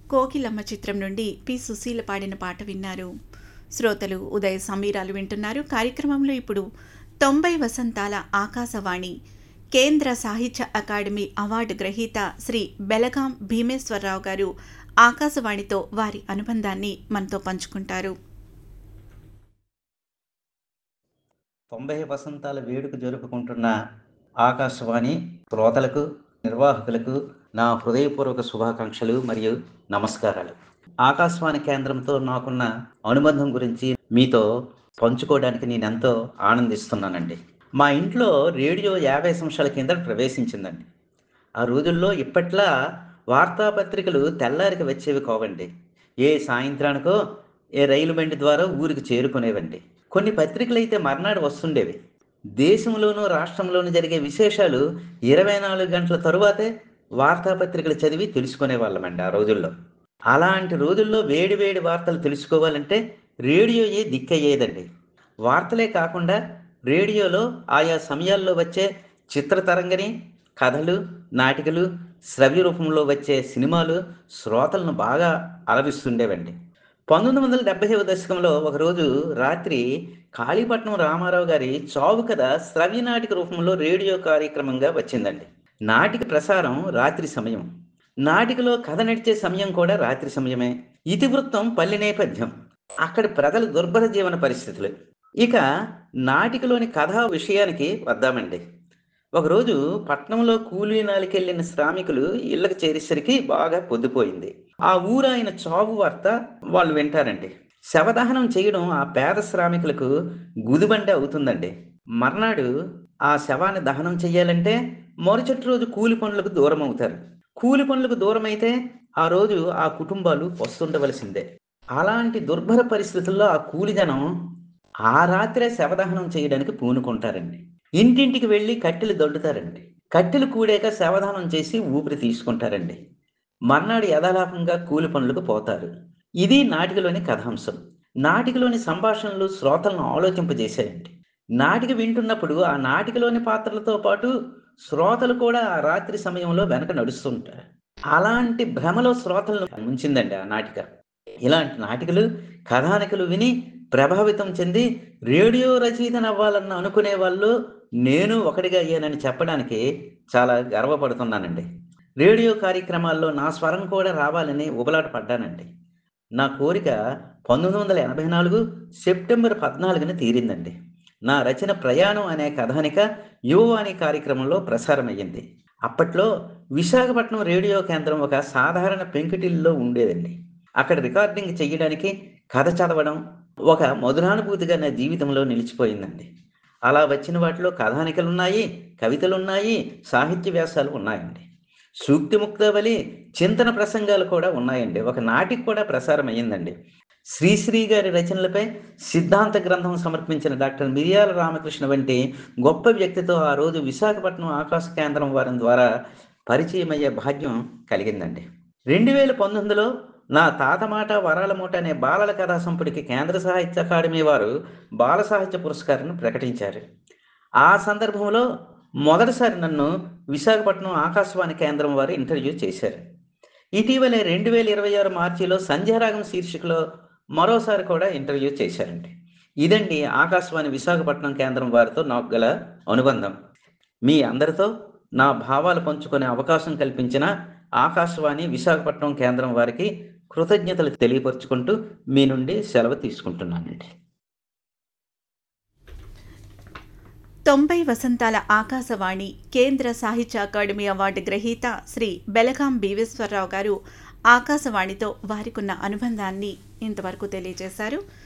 కోకిలమ్మ చిత్రం నుండి పి సుశీల పాడిన పాట విన్నారు శ్రోతలు ఉదయ సమీరాలు వింటున్నారు కార్యక్రమంలో ఇప్పుడు తొంభై వసంతాల ఆకాశవాణి కేంద్ర సాహిత్య అకాడమీ అవార్డు గ్రహీత శ్రీ బెలగాం భీమేశ్వరరావు గారు ఆకాశవాణితో వారి అనుబంధాన్ని మనతో పంచుకుంటారు తొంభై వసంతాల వేడుక జరుపుకుంటున్న ఆకాశవాణి శ్రోతలకు నిర్వాహకులకు నా హృదయపూర్వక శుభాకాంక్షలు మరియు నమస్కారాలు ఆకాశవాణి కేంద్రంతో నాకున్న అనుబంధం గురించి మీతో పంచుకోవడానికి నేను ఎంతో ఆనందిస్తున్నానండి మా ఇంట్లో రేడియో యాభై సంవత్సరాల కింద ప్రవేశించిందండి ఆ రోజుల్లో ఇప్పట్లా వార్తాపత్రికలు తెల్లారికి వచ్చేవి కావండి ఏ సాయంత్రానికో ఏ రైలు బండి ద్వారా ఊరికి చేరుకునేవండి కొన్ని పత్రికలు అయితే మర్నాడు వస్తుండేవి దేశంలోనూ రాష్ట్రంలోనూ జరిగే విశేషాలు ఇరవై నాలుగు గంటల తరువాతే వార్తాపత్రికలు చదివి తెలుసుకునే వాళ్ళమండి ఆ రోజుల్లో అలాంటి రోజుల్లో వేడి వేడి వార్తలు తెలుసుకోవాలంటే రేడియోయే దిక్కయ్యేదండి వార్తలే కాకుండా రేడియోలో ఆయా సమయాల్లో వచ్చే చిత్రతరంగని కథలు నాటికలు శ్రవ్య రూపంలో వచ్చే సినిమాలు శ్రోతలను బాగా అలవిస్తుండేవండి పంతొమ్మిది వందల డెబ్బైవ దశకంలో ఒకరోజు రాత్రి కాళీపట్నం రామారావు గారి చావు కథ శ్రవ్య నాటిక రూపంలో రేడియో కార్యక్రమంగా వచ్చిందండి నాటిక ప్రసారం రాత్రి సమయం నాటికలో కథ నడిచే సమయం కూడా రాత్రి సమయమే ఇతివృత్తం పల్లె నేపథ్యం అక్కడి ప్రజల దుర్భర జీవన పరిస్థితులు ఇక నాటికలోని కథా విషయానికి వద్దామండి ఒకరోజు పట్నంలో కూలీ నాలికెళ్ళిన శ్రామికులు ఇళ్ళకి చేరేసరికి బాగా పొద్దుపోయింది ఆ ఊరు ఆయన చావు వార్త వాళ్ళు వింటారండి శవదహనం చేయడం ఆ పేద శ్రామికులకు గుదిబండి అవుతుందండి మర్నాడు ఆ శవాన్ని దహనం చెయ్యాలంటే మరుసటి రోజు కూలి పనులకు దూరం అవుతారు కూలి పనులకు దూరం అయితే ఆ రోజు ఆ కుటుంబాలు వస్తుండవలసిందే అలాంటి దుర్భర పరిస్థితుల్లో ఆ కూలి జనం ఆ రాత్రే శవదహనం చేయడానికి పూనుకుంటారండి ఇంటింటికి వెళ్ళి కట్టెలు దొడ్డుతారండి కట్టెలు కూడాక శవదానం చేసి ఊపిరి తీసుకుంటారండి మర్నాడు యథాలాపంగా కూలి పనులకు పోతారు ఇది నాటికలోని కథాంశం నాటికలోని సంభాషణలు శ్రోతలను ఆలోచింపజేశాయండి నాటిక వింటున్నప్పుడు ఆ నాటికలోని పాత్రలతో పాటు శ్రోతలు కూడా ఆ రాత్రి సమయంలో వెనక నడుస్తుంటారు అలాంటి భ్రమలో శ్రోతలను ఉంచిందండి ఆ నాటిక ఇలాంటి నాటికలు కథానికలు విని ప్రభావితం చెంది రేడియో రచయితనవ్వాలన్న అనుకునే వాళ్ళు నేను ఒకటిగా అయ్యానని చెప్పడానికి చాలా గర్వపడుతున్నానండి రేడియో కార్యక్రమాల్లో నా స్వరం కూడా రావాలని ఉబలాట పడ్డానండి నా కోరిక పంతొమ్మిది వందల ఎనభై నాలుగు సెప్టెంబర్ పద్నాలుగున తీరిందండి నా రచన ప్రయాణం అనే కథానిక యువవాణి కార్యక్రమంలో ప్రసారమయ్యింది అప్పట్లో విశాఖపట్నం రేడియో కేంద్రం ఒక సాధారణ పెంకుటిల్లో ఉండేదండి అక్కడ రికార్డింగ్ చేయడానికి కథ చదవడం ఒక మధురానుభూతిగా నా జీవితంలో నిలిచిపోయిందండి అలా వచ్చిన వాటిలో కథానికలు ఉన్నాయి కవితలు ఉన్నాయి సాహిత్య వ్యాసాలు ఉన్నాయండి సూక్తి ముక్తావళి చింతన ప్రసంగాలు కూడా ఉన్నాయండి ఒక నాటికి కూడా ప్రసారం అయ్యిందండి శ్రీశ్రీ గారి రచనలపై సిద్ధాంత గ్రంథం సమర్పించిన డాక్టర్ మిరియాల రామకృష్ణ వంటి గొప్ప వ్యక్తితో ఆ రోజు విశాఖపట్నం ఆకాశ కేంద్రం వారి ద్వారా పరిచయం అయ్యే భాగ్యం కలిగిందండి రెండు వేల పంతొమ్మిదిలో నా తాత మాట వరాల మూట అనే బాలల కథా సంపుటికి కేంద్ర సాహిత్య అకాడమీ వారు బాల సాహిత్య పురస్కారాన్ని ప్రకటించారు ఆ సందర్భంలో మొదటిసారి నన్ను విశాఖపట్నం ఆకాశవాణి కేంద్రం వారు ఇంటర్వ్యూ చేశారు ఇటీవలే రెండు వేల ఇరవై ఆరు మార్చిలో సంధ్యారాగం శీర్షికలో మరోసారి కూడా ఇంటర్వ్యూ చేశారండి ఇదండి ఆకాశవాణి విశాఖపట్నం కేంద్రం వారితో నాకు గల అనుబంధం మీ అందరితో నా భావాలు పంచుకునే అవకాశం కల్పించిన ఆకాశవాణి విశాఖపట్నం కేంద్రం వారికి కృతజ్ఞతలు తెలియపరుచుకుంటూ మీ నుండి సెలవు తీసుకుంటున్నానండి తొంభై వసంతాల ఆకాశవాణి కేంద్ర సాహిత్య అకాడమీ అవార్డు గ్రహీత శ్రీ బెలగాం బీవేశ్వరరావు గారు ఆకాశవాణితో వారికున్న అనుబంధాన్ని ఇంతవరకు తెలియజేశారు